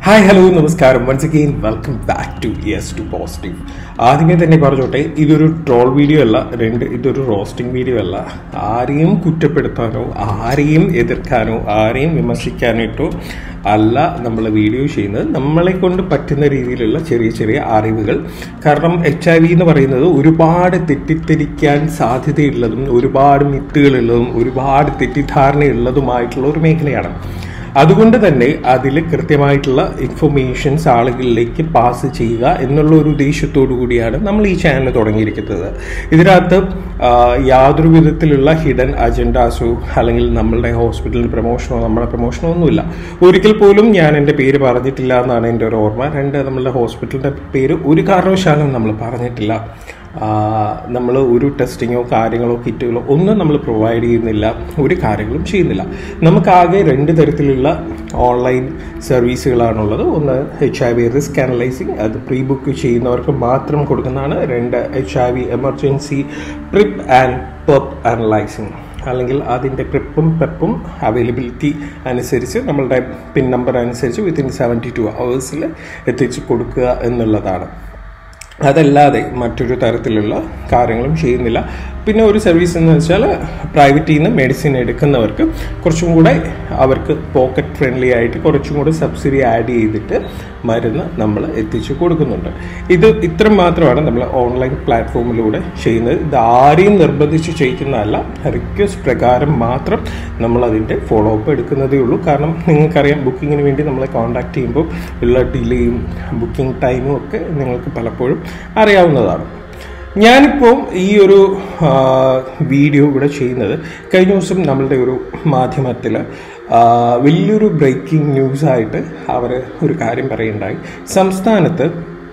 Hi hello നമസ്കാരം once again welcome back to yes to positive ആദ്യമേ തന്നെ പറഞ്ഞോട്ടെ ഇതൊരു ട്രോൾ വീഡിയോ അല്ല രണ്ട് ഇതൊരു റോസ്റ്റിംഗ് വീഡിയോ അല്ല ആരെയും കുറ്റപ്പെടുത്താനോ ആരെയും എതിർക്കാനോ ആരെയും വിമർശിക്കാനായിട്ടോ അല്ല നമ്മൾ വീഡിയോ ചെയ്യുന്നത് നമ്മളെ കൊണ്ട് പറ്റുന്ന രീതിയിലുള്ള ചെറിയ ചെറിയ അറിവുകൾ കാരണം എച്ച് ഐ വി എന്ന് പറയുന്നത് ഒരുപാട് തെറ്റിദ്ധരിക്കാൻ സാധ്യതയുള്ളതും ഒരുപാട് മിത്തുകളുള്ളതും ഒരുപാട് തെറ്റിദ്ധാരണയുള്ളതുമായിട്ടുള്ള ഒരു മേഖലയാണ് അതുകൊണ്ട് തന്നെ അതിൽ കൃത്യമായിട്ടുള്ള ഇൻഫർമേഷൻസ് ആളുകളിലേക്ക് പാസ് ചെയ്യുക എന്നുള്ള ഒരു ഉദ്ദേശത്തോടു കൂടിയാണ് നമ്മൾ ഈ ചാനൽ തുടങ്ങിയിരിക്കുന്നത് ഇതിനകത്ത് ആ, യാതൊരു വിധത്തിലുള്ള ഹിഡൻ അജണ്ടാസോ അല്ലെങ്കിൽ നമ്മളുടെ ഹോസ്പിറ്റലിൽ പ്രൊമോഷനോ നമ്മുടെ പ്രൊമോഷനോ ഒന്നുമില്ല ഒരിക്കൽ പോലും ഞാൻ എൻ്റെ പേര് പറഞ്ഞിട്ടില്ല എന്നാണ് എൻ്റെ ഒരു ഓർമ്മ രണ്ട് നമ്മളുടെ ഹോസ്പിറ്റലിൻ്റെ പേര് ഒരു കാരണവശാലും നമ്മൾ പറഞ്ഞിട്ടില്ല നമ്മൾ ഒരു ടെസ്റ്റിങ്ങോ കാര്യങ്ങളോ കിറ്റുകളോ ഒന്നും നമ്മൾ പ്രൊവൈഡ് ചെയ്യുന്നില്ല ഒരു കാര്യങ്ങളും ചെയ്യുന്നില്ല നമുക്കാകെ രണ്ട് തരത്തിലുള്ള ഓൺലൈൻ സർവീസുകളാണുള്ളത് ഒന്ന് H I V risk analysing അത് പ്രീ ബുക്ക് ചെയ്യുന്നവർക്ക് മാത്രം കൊടുക്കുന്നതാണ് രണ്ട് H I V emergency PrEP and PEP analysing അല്ലെങ്കിൽ അതിൻ്റെ പ്രിപ്പും പെപ്പും അവൈലബിലിറ്റി അനുസരിച്ച് നമ്മളുടെ പിൻ നമ്പർ അനുസരിച്ച് വിത്തിൻ സെവൻറ്റി ടു അവേഴ്സിൽ എത്തിച്ച് കൊടുക്കുക എന്നുള്ളതാണ് അതല്ലാതെ മറ്റൊരു തരത്തിലുള്ള കാര്യങ്ങളും ചെയ്യുന്നില്ല പിന്നെ ഒരു സർവീസ് എന്ന് വെച്ചാൽ പ്രൈവറ്റിൽ നിന്ന് മെഡിസിൻ എടുക്കുന്നവർക്ക് കുറച്ചും കൂടെ അവർക്ക് പോക്കറ്റ് ഫ്രണ്ട്ലി ആയിട്ട് കുറച്ചും കൂടെ സബ്സിഡി ആഡ് ചെയ്തിട്ട് മരുന്ന് നമ്മൾ എത്തിച്ചു കൊടുക്കുന്നുണ്ട് ഇത് ഇത്രയും മാത്രമാണ് നമ്മൾ ഓൺലൈൻ പ്ലാറ്റ്ഫോമിലൂടെ ചെയ്യുന്നത് ഇത് ആരെയും നിർബന്ധിച്ച് ചെയ്യിക്കുന്നതല്ല റിക്വസ്റ്റ് പ്രകാരം മാത്രം നമ്മൾ അതിൻ്റെ ഫോളോ അപ്പ് എടുക്കുന്നതേ ഉള്ളൂ കാരണം നിങ്ങൾക്കറിയാം ബുക്കിങ്ങിന് വേണ്ടി നമ്മളെ കോൺടാക്ട് ചെയ്യുമ്പോൾ ഉള്ള ഡിലേയും ബുക്കിംഗ് ടൈമും ഒക്കെ നിങ്ങൾക്ക് പലപ്പോഴും അറിയാവുന്നതാണ് ഞാനിപ്പോൾ ഈ ഒരു ആ, വീഡിയോ ഇവിടെ ചെയ്യുന്നത് കഴിഞ്ഞ ദിവസം നമ്മളുടെ ഒരു മാധ്യമത്തിൽ വലിയൊരു ബ്രേക്കിംഗ് ന്യൂസായിട്ട് അവർ ഒരു കാര്യം പറയുണ്ടായി സംസ്ഥാനത്ത്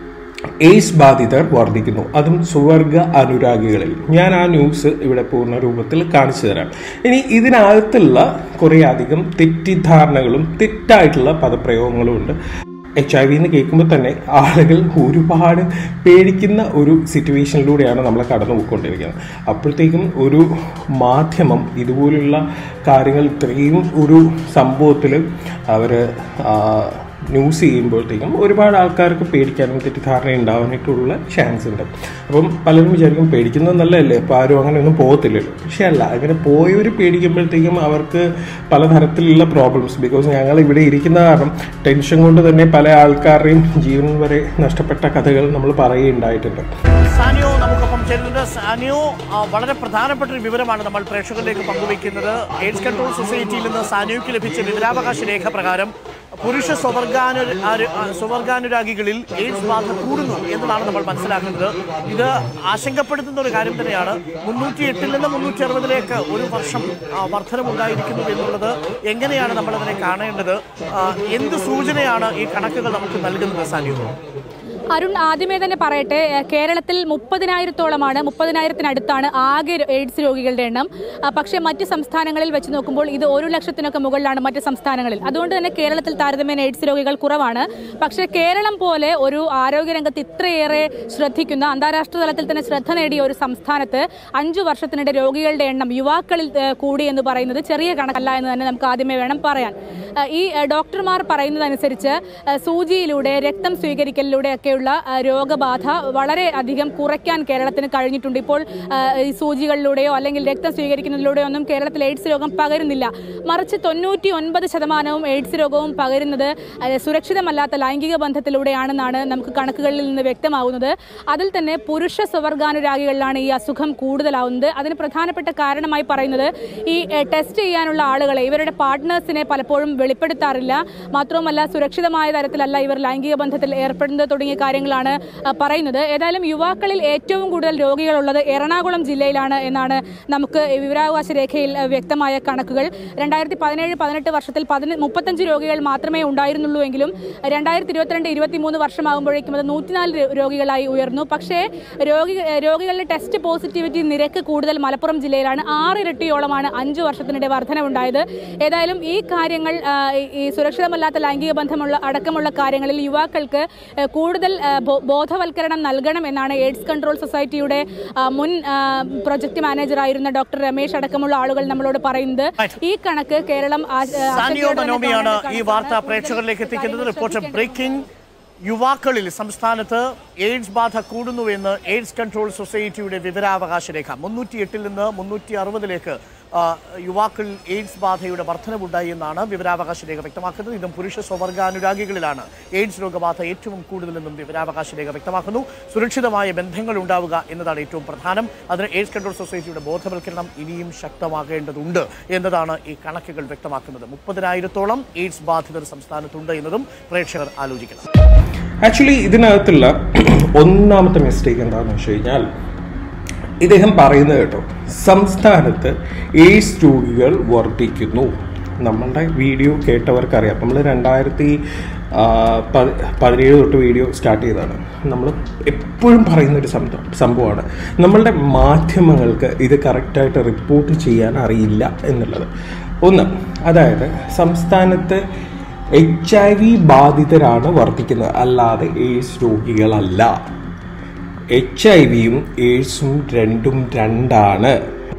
എയ്സ് ബാധിതർ വർദ്ധിക്കുന്നു അതും സുവർഗ അനുരാഗികളിൽ ഞാൻ ആ ന്യൂസ് ഇവിടെ പൂർണ്ണ രൂപത്തിൽ കാണിച്ചു തരാം ഇനി ഇതിനകത്തുള്ള കുറേ അധികം തെറ്റിദ്ധാരണകളും തെറ്റായിട്ടുള്ള പദപ്രയോഗങ്ങളും ഉണ്ട് എച്ച് ഐ വി എന്ന് കേൾക്കുമ്പോൾ തന്നെ ആളുകൾ ഒരുപാട് പേടിക്കുന്ന ഒരു സിറ്റുവേഷനിലൂടെയാണ് നമ്മൾ കടന്നു പോയിക്കൊണ്ടിരിക്കുന്നത് അപ്പോഴത്തേക്കും ഒരു മാധ്യമം ഇതുപോലുള്ള കാര്യങ്ങൾ ഇത്രയും ഒരു സംഭവത്തിൽ അവർ ന്യൂസ് ചെയ്യുമ്പോഴത്തേക്കും ഒരുപാട് ആൾക്കാർക്ക് പേടിക്കാനും തെറ്റിദ്ധാരണ ഉണ്ടാവാനായിട്ടുള്ള ചാൻസ് ഉണ്ട് അപ്പം പലരും വിചാരിക്കും പേടിക്കുന്നത് നല്ലതല്ലേ അപ്പോൾ ആരും അങ്ങനെയൊന്നും പോകത്തില്ലല്ലോ പക്ഷേ അല്ല അങ്ങനെ പോയവർ പേടിക്കുമ്പോഴത്തേക്കും അവർക്ക് പലതരത്തിലുള്ള പ്രോബ്ലംസ് ബിക്കോസ് ഞങ്ങൾ ഇവിടെ ഇരിക്കുന്ന കാരണം ടെൻഷൻ കൊണ്ട് തന്നെ പല ആൾക്കാരുടെയും ജീവൻ വരെ നഷ്ടപ്പെട്ട കഥകൾ നമ്മൾ പറയുകയുണ്ടായിട്ടുണ്ട് സാനിയോ നമുക്കൊപ്പം ചേരുന്നുണ്ട് സാനിയോ ആ, വളരെ പ്രധാനപ്പെട്ട ഒരു വിവരമാണ് നമ്മൾ പ്രേക്ഷകരിലേക്ക് പങ്കുവയ്ക്കുന്നത് എയ്ഡ്സ് കൺട്രോൾ സൊസൈറ്റിയിൽ നിന്ന് സാനിയോയ്ക്ക് ലഭിച്ച വിവരാവകാശ രേഖ പ്രകാരം പുരുഷ സ്വവർഗാനു ആരു- ആ, സ്വവർഗാനുരാഗികളിൽ എയ്ഡ്സ് ബാധ കൂടുന്നു എന്നതാണ് നമ്മൾ മനസ്സിലാക്കുന്നത് ഇത് ആശങ്കപ്പെടുത്തുന്ന ഒരു കാര്യം തന്നെയാണ് മുന്നൂറ്റി എട്ടിൽ നിന്ന് മുന്നൂറ്റി അറുപതിലേക്ക് ഒരു വർഷം ആ, വർധനമുണ്ടായിരിക്കുന്നു എന്നുള്ളത് എങ്ങനെയാണ് നമ്മൾ അതിനെ കാണേണ്ടത് ആ, എന്ത് സൂചനയാണ് ഈ കണക്കുകൾ നമുക്ക് നൽകുന്നത് സാനിയോ അരുൺ ആദ്യമേ തന്നെ പറയട്ടെ ഏഹ് കേരളത്തിൽ മുപ്പതിനായിരത്തോളമാണ് മുപ്പതിനായിരത്തിനടുത്താണ് ആകെ രോ- എയ്ഡ്സ് രോഗികളുടെ എണ്ണം ആ, പക്ഷേ മറ്റ് സംസ്ഥാനങ്ങളിൽ വെച്ച് നോക്കുമ്പോൾ ഇത് ഒരു ലക്ഷത്തിനൊക്കെ മുകളിലാണ് മറ്റ് സംസ്ഥാനങ്ങളിൽ അതുകൊണ്ട് തന്നെ കേരളത്തിൽ താരതമ്യേന എയ്ഡ്സ് രോഗികൾ കുറവാണ് പക്ഷേ കേരളം പോലെ ഒരു ആരോഗ്യരംഗത്ത് ഇത്രയേറെ ശ്രദ്ധിക്കുന്ന അന്താരാഷ്ട്ര തലത്തിൽ തന്നെ ശ്രദ്ധ നേടിയ ഒരു സംസ്ഥാനത്ത് അഞ്ചു വർഷത്തിനിടെ രോഗികളുടെ എണ്ണം യുവാക്കളിൽ ഏഹ് കൂടി എന്ന് പറയുന്നത് ചെറിയ കണക്കല്ല എന്ന് തന്നെ നമുക്ക് ആദ്യമേ വേണം പറയാൻ ഏഹ് ഈ ഏഹ് ഡോക്ടർമാർ പറയുന്നതനുസരിച്ച് ഏഹ് സൂചിയിലൂടെ രക്തം സ്വീകരിക്കലിലൂടെ ഒക്കെയുള്ള ഏഹ് രോഗബാധ വളരെ അധികം കുറയ്ക്കാൻ കേരളത്തിന് കഴിഞ്ഞിട്ടുണ്ട് ഇപ്പോൾ ഏഹ് ഈ സൂചികളിലൂടെയോ അല്ലെങ്കിൽ രക്തം സ്വീകരിക്കുന്നതിലൂടെയോ ഒന്നും കേരളത്തിൽ എയ്ഡ്സ് രോഗം പകരുന്നില്ല മറിച്ച് തൊണ്ണൂറ്റി ഒൻപത് ശതമാനവും എയ്ഡ്സ് രോഗവും പകരുന്നത് ഏഹ് സുരക്ഷിതമല്ലാത്ത ലൈംഗിക ബന്ധത്തിലൂടെയാണെന്നാണ് നമുക്ക് കണക്കുകളിൽ നിന്ന് വ്യക്തമാകുന്നത് അതിൽ തന്നെ പുരുഷ സ്വവർഗാനുരാഗികളിലാണ് ഈ അസുഖം കൂടുതലാവുന്നത് അതിന് പ്രധാനപ്പെട്ട കാരണമായി പറയുന്നത് ഈ ഏഹ്, ടെസ്റ്റ് ചെയ്യാനുള്ള ആളുകളെ ഇവരുടെ പാർട്ട്നേഴ്സിനെ പലപ്പോഴും വെളിപ്പെടുത്താറില്ല മാത്രവുമല്ല സുരക്ഷിതമായ തരത്തിലല്ല ഇവർ ലൈംഗിക ബന്ധത്തിൽ ഏർപ്പെടുന്നത് തുടങ്ങിയ കാര്യങ്ങളാണ് ആ, പറയുന്നത് ഏതായാലും യുവാക്കളിൽ ഏറ്റവും കൂടുതൽ രോഗികളുള്ളത് എറണാകുളം ജില്ലയിലാണ് എന്നാണ് നമുക്ക് ഈ വിവരാവകാശ രേഖയിൽ ആ, വ്യക്തമായ കണക്കുകൾ രണ്ടായിരത്തി പതിനേഴ് പതിനെട്ട് വർഷത്തിൽ പതിന മുപ്പത്തഞ്ച് രോഗികൾ മാത്രമേ ഉണ്ടായിരുന്നുള്ളൂ എങ്കിലും രണ്ടായിരത്തി ഇരുപത്തിരണ്ട് ഇരുപത്തിമൂന്ന് വർഷമാകുമ്പോഴേക്കും അത് നൂറ്റിനാല് രോ- രോഗികളായി ഉയർന്നു പക്ഷേ രോഗി രോഗികളുടെ ടെസ്റ്റ് പോസിറ്റിവിറ്റി നിരക്ക് കൂടുതൽ മലപ്പുറം ജില്ലയിലാണ് ആറ് ഇരട്ടിയോളമാണ് അഞ്ചു വർഷത്തിനിടെ വർധനവുണ്ടായത് ഏതായാലും ഈ കാര്യങ്ങൾ ആ, ഈ- ഈ സുരക്ഷിതമല്ലാത്ത ലൈംഗിക ബന്ധമുള്ള അടക്കമുള്ള കാര്യങ്ങളിൽ യുവാക്കൾക്ക് ഏ, കൂടുതൽ ആ, ബോ- ബോധവൽക്കരണം നൽകണം എന്നാണ് എയ്ഡ്സ് കൺട്രോൾ സൊസൈറ്റിയുടെ ആ, മുൻ ആ, പ്രൊജക്ട് മാനേജറായിരുന്ന ഡോക്ടർ രമേശ് അടക്കമുള്ള ആളുകൾ നമ്മളോട് പറയുന്നത് ഈ കണക്ക് കേരളം ആ- ആ, സാനിയോ ആശങ്കയോടെ തന്നെ മനോമിയാണ് കാണേണ്ട ഈ വാർത്ത കണക്കാണ്. പ്രേക്ഷകരിലേക്ക് എത്തിക്കുന്നത് കാര്യങ്ങൾ റിപ്പോർട്ടർ ശ്രദ്ധിക്കേണ്ടതുണ്ട്. ബ്രേക്കിംഗ് യുവാക്കളിൽ സംസ്ഥാനത്ത് എയ്ഡ്സ് ബാധ കൂടുന്നുവെന്ന് എയ്ഡ്സ് കൺട്രോൾ സൊസൈറ്റിയുടെ വിവരാവകാശ രേഖ മുന്നൂറ്റി എട്ടിൽ നിന്ന് മുന്നൂറ്റി അറുപതിലേക്ക് യുവാക്കളിൽ എയ്ഡ്സ് ബാധയുടെ വർധനവുണ്ടായി എന്നാണ് വിവരാവകാശ രേഖ വ്യക്തമാക്കുന്നത് ഇതും പുരുഷ സ്വവർഗാനുരാഗികളിലാണ് എയ്ഡ്സ് രോഗബാധ ഏറ്റവും കൂടുതലെന്നും വിവരാവകാശ രേഖ വ്യക്തമാക്കുന്നു സുരക്ഷിതമായ ബന്ധങ്ങൾ ഉണ്ടാവുക എന്നതാണ് ഏറ്റവും പ്രധാനം അതിന് എയ്ഡ്സ് കൺട്രോൾ സൊസൈറ്റിയുടെ ബോധവൽക്കരണം ഇനിയും ശക്തമാകേണ്ടതുണ്ട് എന്നതാണ് ഈ കണക്കുകൾ വ്യക്തമാക്കുന്നത് മുപ്പതിനായിരത്തോളം എയ്ഡ്സ് ബാധിതർ സംസ്ഥാനത്തുണ്ട് എന്നതും പ്രേക്ഷകർ ആലോചിക്കണം ആക്ച്വലി ഇതിനകത്തുള്ള ഒന്നാമത്തെ മിസ്റ്റേക്ക് എന്താണെന്ന് വെച്ച് കഴിഞ്ഞാൽ ഇദ്ദേഹം പറയുന്നത് കേട്ടോ സംസ്ഥാനത്ത് എയ്ഡ്സ് രോഗികൾ വർദ്ധിക്കുന്നു നമ്മളുടെ വീഡിയോ കേട്ടവർക്കറിയാം നമ്മൾ രണ്ടായിരത്തി ആ, പതി- പതിനേഴ് തൊട്ട് വീഡിയോ സ്റ്റാർട്ട് ചെയ്തതാണ് നമ്മൾ എപ്പോഴും പറയുന്നൊരു സംഭവം സംഭവമാണ് നമ്മളുടെ മാധ്യമങ്ങൾക്ക് ഇത് കറക്റ്റായിട്ട് റിപ്പോർട്ട് ചെയ്യാൻ അറിയില്ല എന്നുള്ളത് ഒന്ന് അതായത് സംസ്ഥാനത്ത് എച്ച് ഐ വി ബാധിതരാണ് വർദ്ധിക്കുന്നത് അല്ലാതെ എയ്ഡ്സ് രോഗികളല്ല എച്ച് ഐ വിയും എയ്ഡ്സും രണ്ടും രണ്ടാണ്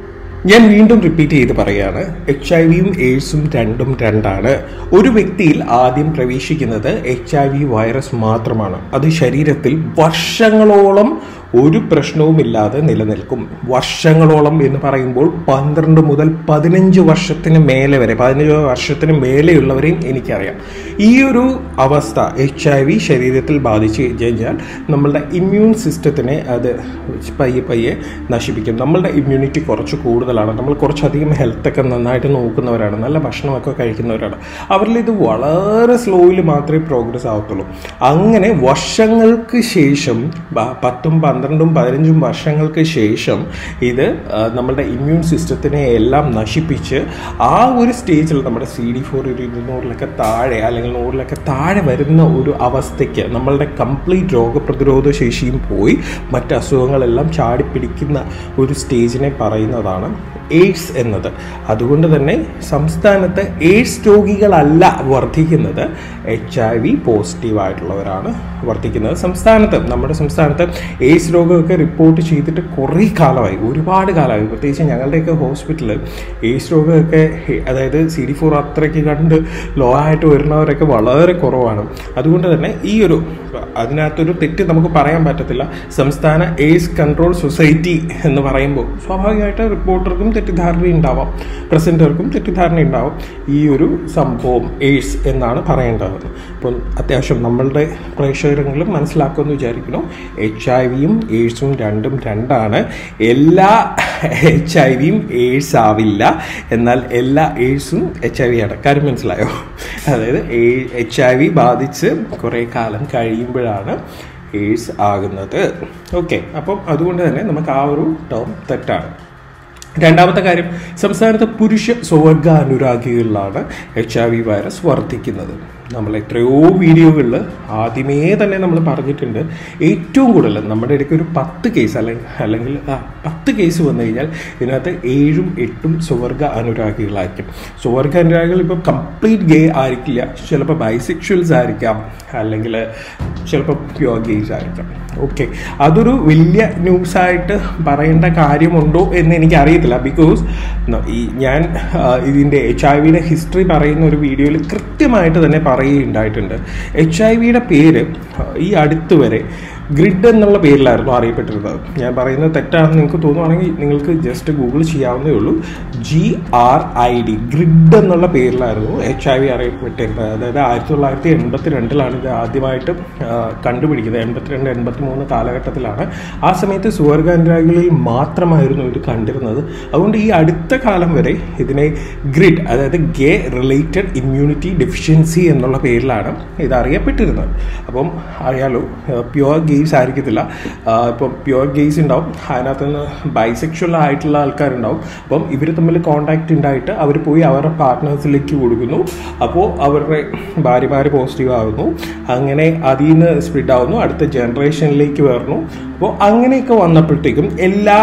ഞാൻ വീണ്ടും റിപ്പീറ്റ് ചെയ്ത് പറയാണ് എച്ച് ഐ വിയും എയ്ഡ്സും രണ്ടും രണ്ടാണ് ഒരു വ്യക്തിയിൽ ആദ്യം പ്രവേശിക്കുന്നത് എച്ച് ഐ വി വൈറസ് മാത്രമാണ് അത് ശരീരത്തിൽ വർഷങ്ങളോളം ഒരു പ്രശ്നവുമില്ലാതെ നിലനിൽക്കും വർഷങ്ങളോളം എന്ന് പറയുമ്പോൾ പന്ത്രണ്ട് മുതൽ പതിനഞ്ച് വർഷത്തിന് മേലെ വരെ പതിനഞ്ച് വർഷത്തിന് മേലെയുള്ളവരെയും എനിക്കറിയാം ഈ ഒരു അവസ്ഥ എച്ച് ഐ വി ശരീരത്തിൽ ബാധിച്ചു കഴിഞ്ഞാൽ നമ്മളുടെ ഇമ്മ്യൂൺ സിസ്റ്റത്തിനെ അത് പയ്യെ പയ്യെ നശിപ്പിക്കും നമ്മളുടെ ഇമ്മ്യൂണിറ്റി കുറച്ച് കൂടുതലാണ് നമ്മൾ കുറച്ചധികം ഹെൽത്തൊക്കെ നന്നായിട്ട് നോക്കുന്നവരാണ് നല്ല ഭക്ഷണമൊക്കെ കഴിക്കുന്നവരാണ് അവരിൽ ഇത് വളരെ സ്ലോയിൽ മാത്രമേ പ്രോഗ്രസ് ആവത്തുള്ളൂ അങ്ങനെ വർഷങ്ങൾക്ക് ശേഷം ബ- പത്തും പന്ത്രണ്ടും പതിനഞ്ചും വർഷങ്ങൾക്ക് ശേഷം ഇത് ആ, നമ്മളുടെ ഇമ്മ്യൂൺ സിസ്റ്റത്തിനെ എല്ലാം നശിപ്പിച്ച് ആ ഒരു സ്റ്റേജിൽ നമ്മുടെ സി ഡി ഫോർ ഒരു ഇരുന്നൂറിലൊക്കെ താഴെ അല്ലെങ്കിൽ നൂറിലൊക്കെ താഴെ വരുന്ന ഒരു അവസ്ഥയ്ക്ക് നമ്മളുടെ കംപ്ലീറ്റ് രോഗപ്രതിരോധ ശേഷിയും പോയി മറ്റ് അസുഖങ്ങളെല്ലാം ചാടിപ്പിടിക്കുന്ന ഒരു സ്റ്റേജിനെ പറയുന്നതാണ് എയ്ഡ്സ് എന്നത് അതുകൊണ്ട് തന്നെ സംസ്ഥാനത്ത് എയ്ഡ്സ് രോഗികളല്ല വർദ്ധിക്കുന്നത് എച്ച് ഐ വി പോസിറ്റീവായിട്ടുള്ളവരാണ് വർദ്ധിക്കുന്നത് സംസ്ഥാനത്ത് നമ്മുടെ സംസ്ഥാനത്ത് എയ്ഡ്സ് രോഗമൊക്കെ റിപ്പോർട്ട് ചെയ്തിട്ട് കുറേ കാലമായി ഒരുപാട് കാലമായി പ്രത്യേകിച്ച് ഞങ്ങളുടെയൊക്കെ ഹോസ്പിറ്റലിൽ എയ്ഡ്സ് രോഗമൊക്കെ അതായത് സി ഡി ഫോർ അത്രയ്ക്ക് കണ്ട് ലോ ആയിട്ട് വരുന്നവരൊക്കെ വളരെ കുറവാണ് അതുകൊണ്ട് തന്നെ ഈ ഒരു അതിനകത്തൊരു തെറ്റ് നമുക്ക് പറയാൻ പറ്റത്തില്ല സംസ്ഥാന എയ്ഡ്സ് കൺട്രോൾ സൊസൈറ്റി എന്ന് പറയുമ്പോൾ സ്വാഭാവികമായിട്ട് റിപ്പോർട്ടർക്കും തെറ്റിദ്ധാരണ ഉണ്ടാവാം പ്രസൻറ്റർക്കും തെറ്റിദ്ധാരണ ഉണ്ടാവും ഈ ഒരു സംഭവം എയ്ഡ്സ് എന്നാണ് പറയേണ്ടത് അപ്പം അത്യാവശ്യം നമ്മളുടെ പ്രേക്ഷകരെങ്കിലും മനസ്സിലാക്കുമെന്ന് വിചാരിക്കുന്നു എച്ച് ഐ വിയും എയ്ഡ്സും രണ്ടും രണ്ടാണ് എല്ലാ എച്ച് ഐ വിയും എയ്ഡ്സ് ആവില്ല എന്നാൽ എല്ലാ എയ്ഡ്സും എച്ച് ഐ വി ആണ് കാര്യം മനസ്സിലായോ അതായത് എച്ച് ഐ വി ബാധിച്ച് കുറേ കാലം കഴിയുമ്പോഴാണ് എയ്ഡ്സ് ആകുന്നത് ഓക്കെ അപ്പം അതുകൊണ്ട് തന്നെ നമുക്ക് ആ ഒരു ടേം തെറ്റാണ് രണ്ടാമത്തെ കാര്യം സംസ്ഥാനത്ത് പുരുഷ സ്വവർഗ അനുരാഗികളിലാണ് എച്ച് ഐ വി വൈറസ് വർദ്ധിക്കുന്നത് നമ്മൾ എത്രയോ വീഡിയോകളിൽ ആദ്യമേ തന്നെ നമ്മൾ പറഞ്ഞിട്ടുണ്ട് ഏറ്റവും കൂടുതൽ നമ്മുടെ ഇടയ്ക്ക് ഒരു പത്ത് കേസ് അല്ലെങ്കിൽ അല്ലെങ്കിൽ ആ, പത്ത് കേസ് വന്നു കഴിഞ്ഞാൽ ഇതിനകത്ത് ഏഴും എട്ടും സ്വവർഗ അനുരാഗികളായിരിക്കും സ്വവർഗ അനുരാഗികൾ ഇപ്പോൾ കംപ്ലീറ്റ് ഗേ ആയിരിക്കില്ല ചിലപ്പോൾ ബൈസെക്ഷൽസ് ആയിരിക്കാം അല്ലെങ്കിൽ ചിലപ്പോൾ പ്യുവർ ഗേസ് ആയിരിക്കാം ഓക്കെ അതൊരു വലിയ ന്യൂസായിട്ട് പറയേണ്ട കാര്യമുണ്ടോ എന്ന് എനിക്ക് അറിയത്തില്ല ബിക്കോസ് ഈ ഞാൻ ആ, ഇതിൻ്റെ എച്ച് ഐ വിയുടെ ഹിസ്റ്ററി പറയുന്ന ഒരു വീഡിയോയിൽ കൃത്യമായിട്ട് തന്നെ പറയുകയുണ്ടായിട്ടുണ്ട് എച്ച് ഐ വിയുടെ പേര് ആ, ഈ അടുത്ത് വരെ ഗ്രിഡ് എന്നുള്ള പേരിലായിരുന്നു അറിയപ്പെട്ടിരുന്നത് ഞാൻ പറയുന്നത് തെറ്റാണെന്ന് നിങ്ങൾക്ക് തോന്നുവാണെങ്കിൽ നിങ്ങൾക്ക് ജസ്റ്റ് ഗൂഗിൾ ചെയ്യാവുന്നേ ഉള്ളൂ G R I D grid എന്നുള്ള പേരിലായിരുന്നു എച്ച് ഐ വി അറിയപ്പെട്ടിരുന്നത് അതായത് ആയിരത്തി തൊള്ളായിരത്തി എൺപത്തി രണ്ടിലാണ് ഇത് ആദ്യമായിട്ട് ആ, കണ്ടുപിടിക്കുന്നത് എൺപത്തിരണ്ട് എൺപത്തി മൂന്ന് കാലഘട്ടത്തിലാണ് ആ സമയത്ത് സുവർഗാനുരാഗികളിൽ മാത്രമായിരുന്നു ഇത് കണ്ടിരുന്നത് അതുകൊണ്ട് ഈ അടുത്ത കാലം വരെ ഇതിനെ ഗ്രിഡ് അതായത് ഗേ റിലേറ്റഡ് ഇമ്മ്യൂണിറ്റി ഡെഫിഷ്യൻസി എന്നുള്ള പേരിലാണ് ഇത് അറിയപ്പെട്ടിരുന്നത് അപ്പം അറിയാലോ പ്യുവർ ഗെയ്സ് ആയിരിക്കത്തില്ല ആ, ഇപ്പം പ്യുവർ ഗെയ്സ് ഉണ്ടാവും അതിനകത്ത് നിന്ന് ബൈസെക്ഷൽ ആയിട്ടുള്ള ആൾക്കാരുണ്ടാവും അപ്പം ഇവർ തമ്മിൽ കോണ്ടാക്ട് ഉണ്ടായിട്ട് അവർ പോയി അവരുടെ പാർട്ട്നേഴ്സിലേക്ക് കൊടുക്കുന്നു അപ്പോൾ അവരുടെ ഭാര്യമാർ പോസിറ്റീവ് ആകുന്നു അങ്ങനെ അതിൽ നിന്ന് സ്പ്രിഡ് ആവുന്നു അടുത്ത ജനറേഷനിലേക്ക് വരുന്നു അപ്പോൾ അങ്ങനെയൊക്കെ വന്നപ്പോഴത്തേക്കും എല്ലാ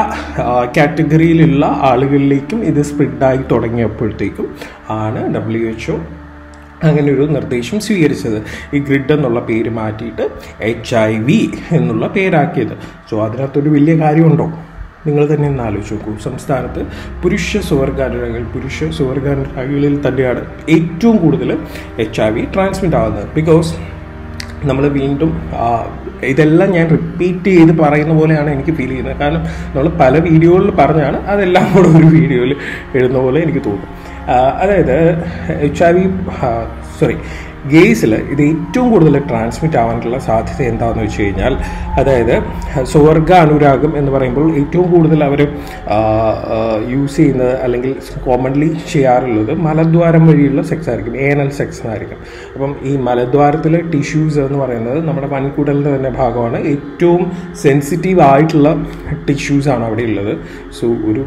കാറ്റഗറിയിലുള്ള ആളുകളിലേക്കും ഇത് സ്പ്രിഡായി തുടങ്ങിയപ്പോഴത്തേക്കും ആണ് ഡബ്ല്യു എച്ച് അങ്ങനെ ഒരു നിർദ്ദേശം സ്വീകരിച്ചത് ഈ ഗ്രിഡ് എന്നുള്ള പേര് മാറ്റിയിട്ട് എച്ച് ഐ വി എന്നുള്ള പേരാക്കിയത് സോ അതിനകത്തൊരു വലിയ കാര്യമുണ്ടോ നിങ്ങൾ തന്നെ ഒന്ന് ആലോചിച്ച് നോക്കൂ സംസ്ഥാനത്ത് പുരുഷ സുവർഗാനുരാഗികൾ പുരുഷ സുവർഗാനുരാഗികളിൽ തന്നെയാണ് ഏറ്റവും കൂടുതൽ എച്ച് ഐ വി ട്രാൻസ്മിറ്റ് ആകുന്നത് ബിക്കോസ് നമ്മൾ വീണ്ടും ആ, ഇതെല്ലാം ഞാൻ റിപ്പീറ്റ് ചെയ്ത് പറയുന്ന പോലെയാണ് എനിക്ക് ഫീൽ ചെയ്യുന്നത് കാരണം നമ്മൾ പല വീഡിയോകളിൽ പറഞ്ഞാണ് അതെല്ലാം കൂടെ ഒരു വീഡിയോയിൽ എഴുതുന്ന പോലെ എനിക്ക് തോന്നും ആ, അതായത് എച്ച് ഐ വി സോറി ഗെയ്സിൽ ഇത് ഏറ്റവും കൂടുതൽ ട്രാൻസ്മിറ്റ് ആവാനുള്ള സാധ്യത എന്താണെന്ന് വെച്ച് കഴിഞ്ഞാൽ അതായത് സ്വർഗ അനുരാഗം എന്ന് പറയുമ്പോൾ ഏറ്റവും കൂടുതൽ അവർ യൂസ് ചെയ്യുന്നത് അല്ലെങ്കിൽ കോമൺലി ചെയ്യാറുള്ളത് മലദ്വാരം വഴിയുള്ള സെക്സ് ആയിരിക്കും ഏനൽ സെക്സ് ആയിരിക്കും അപ്പം ഈ മലദ്വാരത്തിലെ ടിഷ്യൂസ് എന്ന് പറയുന്നത് നമ്മുടെ വൻകുടലിൻ്റെ തന്നെ ഭാഗമാണ് ഏറ്റവും സെൻസിറ്റീവ് ആയിട്ടുള്ള ടിഷ്യൂസ് ആണ് അവിടെ ഉള്ളത് സോ ഒരു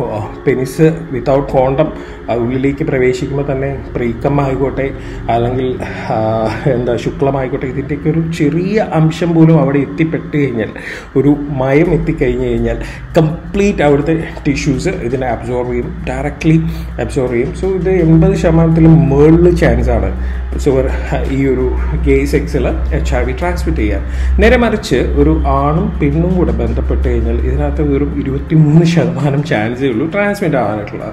പെനിസ് വിത്തൗട്ട് കോണ്ടം ഉള്ളിലേക്ക് പ്രവേശിക്കുമ്പോൾ തന്നെ പ്രീക്കം ആയിക്കോട്ടെ അല്ലെങ്കിൽ ആ, എന്താ ശുക്ലമായിക്കോട്ടെ ഇതിൻ്റെയൊക്കെ ഒരു ചെറിയ അംശം പോലും അവിടെ എത്തിപ്പെട്ട് കഴിഞ്ഞാൽ ഒരു മയം എത്തിക്കഴിഞ്ഞ് കഴിഞ്ഞാൽ കംപ്ലീറ്റ് അവിടുത്തെ ടിഷ്യൂസ് ഇതിനെ അബ്സോർവ് ചെയ്യും ഡയറക്റ്റ്ലി അബ്സോർവ് ചെയ്യും സോ ഇത് എൺപത് ശതമാനത്തിലും മുകളിൽ ചാൻസ് ആണ് സോ ഈ ഒരു ഗേ സെക്സിൽ എച്ച് ഐ വി ട്രാൻസ്മിറ്റ് ചെയ്യാൻ നേരെ മറിച്ച് ഒരു ആണും പെണ്ണും കൂടെ ബന്ധപ്പെട്ട് കഴിഞ്ഞാൽ ഇതിനകത്ത് വെറും ഇരുപത്തി മൂന്ന് ശതമാനം ചാൻസേ ഉള്ളൂ ട്രാൻസ്മിറ്റ് ആവാനായിട്ടുള്ള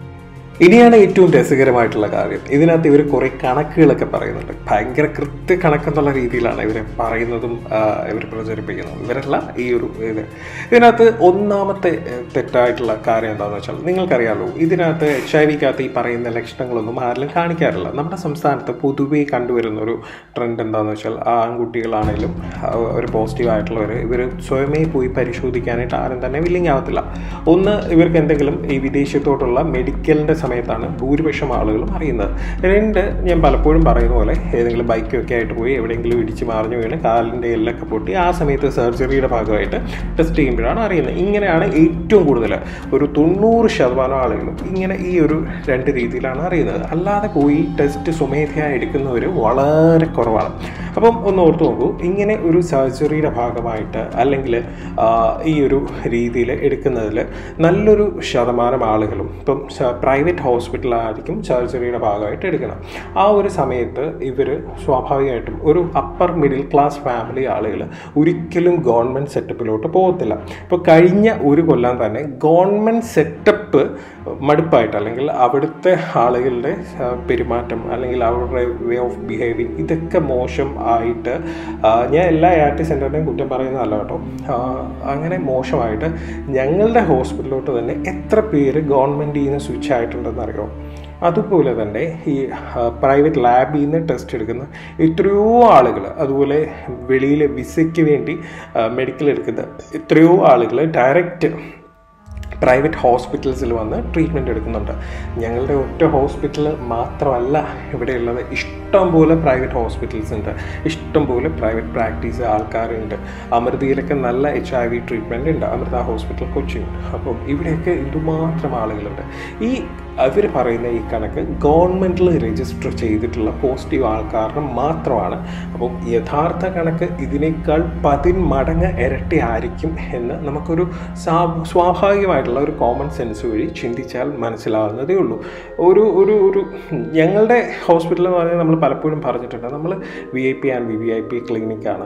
ഇനിയാണ് ഏറ്റവും രസകരമായിട്ടുള്ള കാര്യം ഇതിനകത്ത് ഇവർ കുറേ കണക്കുകളൊക്കെ പറയുന്നുണ്ട് ഭയങ്കര കൃത്യ കണക്കെന്നുള്ള രീതിയിലാണ് ഇവർ പറയുന്നതും ഇവർ പ്രചരിപ്പിക്കുന്നതും ഇവരല്ല ഈ ഒരു ഇത് ഇതിനകത്ത് ഒന്നാമത്തെ ഏഹ്, തെറ്റായിട്ടുള്ള കാര്യം എന്താണെന്ന് വെച്ചാൽ നിങ്ങൾക്കറിയാലോ ഇതിനകത്ത് എച്ച് ഐ വിക്കകത്ത് ഈ പറയുന്ന ലക്ഷണങ്ങളൊന്നും ആരിലും കാണിക്കാറില്ല നമ്മുടെ സംസ്ഥാനത്ത് പൊതുവേ കണ്ടുവരുന്ന ഒരു ട്രെൻഡ് എന്താണെന്ന് വെച്ചാൽ ആ ആൺകുട്ടികളാണേലും ഒരു പോസിറ്റീവ് ആയിട്ടുള്ളവർ ഇവർ സ്വയമേ പോയി പരിശോധിക്കാനായിട്ട് ആരും തന്നെ വില്ലിങ് ആവത്തില്ല ഒന്ന് ഇവർക്ക് എന്തെങ്കിലും ഈ വിദേശത്തോട്ടുള്ള മെഡിക്കലിൻ്റെ സമയത്താണ് ഭൂരിപക്ഷം ആളുകളും അറിയുന്നത് രണ്ട് ഞാൻ പലപ്പോഴും പറയുന്ന പോലെ ഏതെങ്കിലും ബൈക്കൊക്കെ ആയിട്ട് പോയി എവിടെയെങ്കിലും ഇടിച്ച് മറിഞ്ഞു വീണ് കാലിൻ്റെ എല്ലൊക്കെ പൊട്ടി ആ സമയത്ത് സർജറിയുടെ ഭാഗമായിട്ട് ടെസ്റ്റ് ചെയ്യുമ്പോഴാണ് അറിയുന്നത് ഇങ്ങനെയാണ് ഏറ്റവും കൂടുതൽ ഒരു തൊണ്ണൂറ് ശതമാനം ആളുകളും ഇങ്ങനെ ഈ ഒരു രണ്ട് രീതിയിലാണ് അറിയുന്നത് അല്ലാതെ പോയി ടെസ്റ്റ് സ്വമേധയാ എടുക്കുന്നവർ വളരെ കുറവാണ് അപ്പം ഒന്ന് ഓർത്ത് നോക്കൂ ഇങ്ങനെ ഒരു സർജറിയുടെ ഭാഗമായിട്ട് അല്ലെങ്കിൽ ആ, ഈ ഒരു രീതിയിൽ എടുക്കുന്നതിൽ നല്ലൊരു ശതമാനം ആളുകളും ഇപ്പം പ്രൈവറ്റ് ഹോസ്പിറ്റലായിരിക്കും സർജറിയുടെ ഭാഗമായിട്ട് എടുക്കണം ആ ഒരു സമയത്ത് ഇവർ സ്വാഭാവികമായിട്ടും ഒരു അപ്പർ മിഡിൽ ക്ലാസ് ഫാമിലി ആളുകൾ ഒരിക്കലും ഗവൺമെൻറ് സെറ്റപ്പിലോട്ട് പോകത്തില്ല ഇപ്പോൾ കഴിഞ്ഞ ഒരു കൊല്ലം തന്നെ ഗവൺമെൻറ് സെറ്റപ്പ് മടുപ്പായിട്ട് അല്ലെങ്കിൽ അവിടുത്തെ ആളുകളുടെ ആ, പെരുമാറ്റം അല്ലെങ്കിൽ അവരുടെ വേ ഓഫ് ബിഹേവിങ് ഇതൊക്കെ മോശം ആയിട്ട് ആ, ഞാൻ എല്ലാ ആർട്ടി സെൻറ്ററിനെയും കുറ്റം പറയുന്നതല്ല കേട്ടോ ആ, അങ്ങനെ മോശമായിട്ട് ഞങ്ങളുടെ ഹോസ്പിറ്റലിലോട്ട് തന്നെ എത്ര പേര് ഗവൺമെൻറ്റിൽ നിന്ന് സ്വിച്ച് ആയിട്ടുണ്ടെന്ന് അറിയോ അതുപോലെ തന്നെ ഈ പ്രൈവറ്റ് ലാബിൽ നിന്ന് ടെസ്റ്റ് എടുക്കുന്ന എത്രയോ ആളുകൾ അതുപോലെ വെളിയിൽ വിസയ്ക്ക് വേണ്ടി മെഡിക്കൽ എടുക്കുന്ന എത്രയോ ആളുകൾ ഡയറക്റ്റ് പ്രൈവറ്റ് ഹോസ്പിറ്റൽസിൽ വന്ന് ട്രീറ്റ്മെൻറ്റ് എടുക്കുന്നുണ്ട് ഞങ്ങളുടെ ഒറ്റ ഹോസ്പിറ്റൽ മാത്രമല്ല ഇവിടെയുള്ളത് ഇഷ്ടം പോലെ പ്രൈവറ്റ് ഹോസ്പിറ്റൽസ് ഉണ്ട് ഇഷ്ടം പോലെ പ്രൈവറ്റ് പ്രാക്ടീസ് ആൾക്കാരുണ്ട് അമൃതയിലൊക്കെ നല്ല എച്ച് ഐ വി ട്രീറ്റ്മെൻറ്റ് ഉണ്ട് അമൃത ഹോസ്പിറ്റൽ കൊച്ചിൻ അപ്പം ഇവിടെയൊക്കെ എന്തുമാത്രം ആളുകളുണ്ട് ഈ അവർ പറയുന്ന ഈ കണക്ക് ഗവൺമെൻറ്റിൽ രജിസ്റ്റർ ചെയ്തിട്ടുള്ള പോസിറ്റീവ് ആൾക്കാരുടെ മാത്രമാണ് അപ്പം യഥാർത്ഥ കണക്ക് ഇതിനേക്കാൾ പതിന്മടങ്ങ് ഇരട്ടി ആയിരിക്കും എന്ന് നമുക്കൊരു സാ- സ്വാഭാവികമായിട്ടുള്ള ഒരു കോമൺ സെൻസ് വഴി ചിന്തിച്ചാൽ മനസ്സിലാവുന്നതേ ഉള്ളൂ ഒരു ഒരു ഒരു ഞങ്ങളുടെ ഹോസ്പിറ്റൽ എന്ന് പറഞ്ഞാൽ നമ്മൾ പലപ്പോഴും പറഞ്ഞിട്ടുണ്ട് നമ്മൾ V I P and V V I P ക്ലിനിക്കാണ്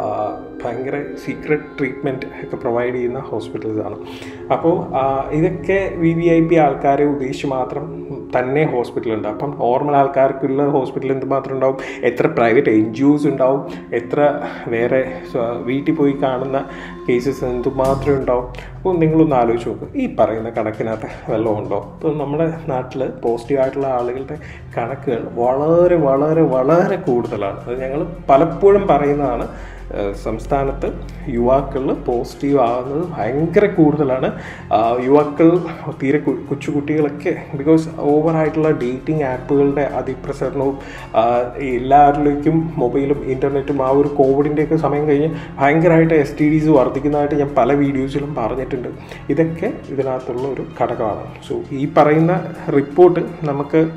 ഭയങ്കര സീക്രട്ട് ട്രീറ്റ്മെൻറ്റ് ഒക്കെ പ്രൊവൈഡ് ചെയ്യുന്ന ഹോസ്പിറ്റൽസ് ആണ് അപ്പോൾ ആ, ഇതൊക്കെ വി വി ഐ പി ആൾക്കാരെ ഉദ്ദേശിച്ച് മാത്രം തന്നെ ഹോസ്പിറ്റലുണ്ട് അപ്പം നോർമൽ ആൾക്കാർക്കുള്ള ഹോസ്പിറ്റൽ എന്തുമാത്രം ഉണ്ടാവും എത്ര പ്രൈവറ്റ് എൻ ജി ഒസ് ഉണ്ടാവും എത്ര വേറെ സ്വ- വീട്ടിൽ പോയി കാണുന്ന കേസസ് എന്തുമാത്രം ഉണ്ടാവും അപ്പോൾ നിങ്ങളൊന്ന് ആലോചിച്ച് നോക്ക് ഈ പറയുന്ന കണക്കിനകത്ത് വല്ലതും ഉണ്ടോ ഇപ്പോൾ നമ്മുടെ നാട്ടിൽ പോസിറ്റീവ് ആയിട്ടുള്ള ആളുകളുടെ കണക്കുകൾ വളരെ വളരെ വളരെ കൂടുതലാണ് അത് ഞങ്ങൾ പലപ്പോഴും പറയുന്നതാണ് ഏഹ് സംസ്ഥാനത്ത് യുവാക്കളിൽ പോസിറ്റീവ് ആകുന്നത് ഭയങ്കര കൂടുതലാണ് ആ, യുവാക്കൾ തീരെ കു- കൊച്ചു കുട്ടികളൊക്കെ ബിക്കോസ് ഓവറായിട്ടുള്ള ഡേറ്റിംഗ് ആപ്പുകളുടെ അതിപ്രസരണവും ആ, എല്ലാവരിലേക്കും മൊബൈലും ഇൻ്റർനെറ്റും ആ ഒരു കോവിഡിൻ്റെയൊക്കെ സമയം കഴിഞ്ഞ് ഭയങ്കരമായിട്ട് എസ് ടി ഡീസ് വർദ്ധിക്കുന്നതായിട്ട് ഞാൻ പല വീഡിയോസിലും പറഞ്ഞിട്ടുണ്ട് ഇതൊക്കെ ഇതിനകത്തുള്ള ഒരു ഘടകമാണ് സോ ഈ പറയുന്ന റിപ്പോർട്ട് നമുക്ക്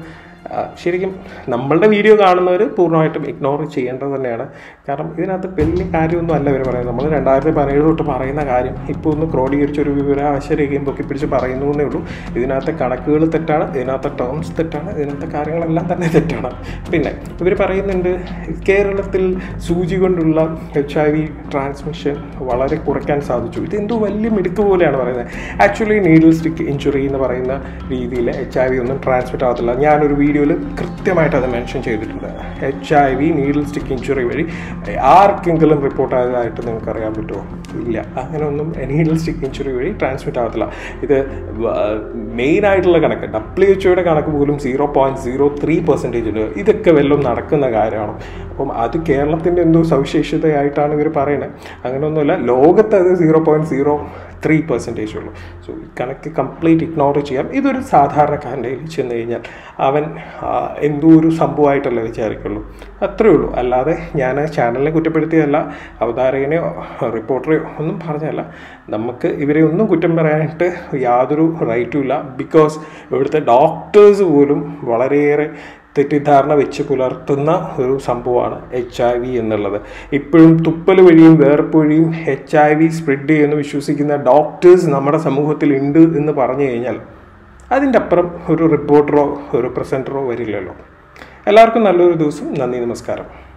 ആ, ശരിക്കും നമ്മളുടെ വീഡിയോ കാണുന്നവർ പൂർണ്ണമായിട്ടും ഇഗ്നോർ ചെയ്യേണ്ടത് തന്നെയാണ് കാരണം ഇതിനകത്ത് വലിയ കാര്യമൊന്നും അല്ല ഇവർ പറയുന്നത് നമ്മൾ രണ്ടായിരത്തി പതിനേഴ് തൊട്ട് പറയുന്ന കാര്യം ഇപ്പോൾ ഒന്ന് ക്രോഡീകരിച്ച ഒരു വിവരാവശരേഖയും പൊക്കി പിടിച്ച് പറയുന്നു എന്നേ ഉള്ളൂ ഇതിനകത്തെ കണക്കുകൾ തെറ്റാണ് ഇതിനകത്തെ ടേംസ് തെറ്റാണ് ഇതിനകത്തെ കാര്യങ്ങളെല്ലാം തന്നെ തെറ്റാണ് പിന്നെ ഇവർ പറയുന്നുണ്ട് കേരളത്തിൽ സൂചി കൊണ്ടുള്ള എച്ച് ഐ വി ട്രാൻസ്മിഷൻ വളരെ കുറയ്ക്കാൻ സാധിച്ചു ഇത് എന്തോ വലിയ മിടുക്ക് പോലെയാണ് പറയുന്നത് ആക്ച്വലി നീഡിൽ സ്റ്റിക്ക് ഇഞ്ചുറി എന്ന് പറയുന്ന രീതിയിൽ എച്ച് ഐ വി ഒന്നും ട്രാൻസ്മിറ്റ് ആകത്തില്ല ഞാനൊരു വീഡിയോയിൽ കൃത്യമായിട്ട് അത് മെൻഷൻ ചെയ്തിട്ടുണ്ട് H I V needle stick injury വഴി ആർക്കെങ്കിലും റിപ്പോർട്ട് ആയതായിട്ട് നിങ്ങൾക്ക് അറിയാൻ പറ്റുമോ ഇല്ല അങ്ങനെയൊന്നും നീഡിൽ സ്റ്റിക്ക് ഇഞ്ചുറി വഴി ട്രാൻസ്മിറ്റ് ആകത്തില്ല ഇത് മെയിൻ ആയിട്ടുള്ള കണക്ക് ഡബ്ല്യു എച്ച് ഒയുടെ കണക്ക് പോലും zero point zero three percentage ഉണ്ട് ഇതൊക്കെ വല്ലതും നടക്കുന്ന കാര്യമാണ് അപ്പം അത് കേരളത്തിൻ്റെ എന്തോ സവിശേഷതയായിട്ടാണ് ഇവർ പറയുന്നത് അങ്ങനെയൊന്നുമില്ല ലോകത്ത് അത് zero point zero three percentage ഉള്ളൂ സോ ഈ കണക്ക് കംപ്ലീറ്റ് ഇഗ്നോർ ചെയ്യാം ഇതൊരു സാധാരണക്കാരൻ്റെ കയ്യിൽ ചെന്ന് കഴിഞ്ഞാൽ അവൻ ആ, എന്തോ ഒരു സംഭവമായിട്ടല്ലേ വിചാരിക്കുള്ളൂ അത്രേ ഉള്ളൂ അല്ലാതെ ഞാൻ ചാനലിനെ കുറ്റപ്പെടുത്തിയതല്ല അവതാരകനെയോ റിപ്പോർട്ടറെയോ ഒന്നും പറഞ്ഞതല്ല നമുക്ക് ഇവരെ ഒന്നും കുറ്റം പറയാനായിട്ട് യാതൊരു റൈറ്റും ഇല്ല ബിക്കോസ് ഇവിടുത്തെ ഡോക്ടേഴ്സ് പോലും വളരെയേറെ തെറ്റിദ്ധാരണ വെച്ച് പുലർത്തുന്ന ഒരു സംഭവമാണ് എച്ച് ഐ വി എന്നുള്ളത് ഇപ്പോഴും തുപ്പൽ വഴിയും വേർപ്പ് വഴിയും എച്ച് ഐ വി സ്പ്രെഡ് ചെയ്യുമെന്ന് വിശ്വസിക്കുന്ന ഡോക്ടേഴ്സ് നമ്മുടെ സമൂഹത്തിൽ ഉണ്ട് എന്ന് പറഞ്ഞു കഴിഞ്ഞാൽ അതിൻ്റെ അപ്പുറം ഒരു റിപ്പോർട്ടറോ ഒരു പ്രസൻറ്ററോ വരില്ലല്ലോ എല്ലാവർക്കും നല്ലൊരു ദിവസം നന്ദി നമസ്കാരം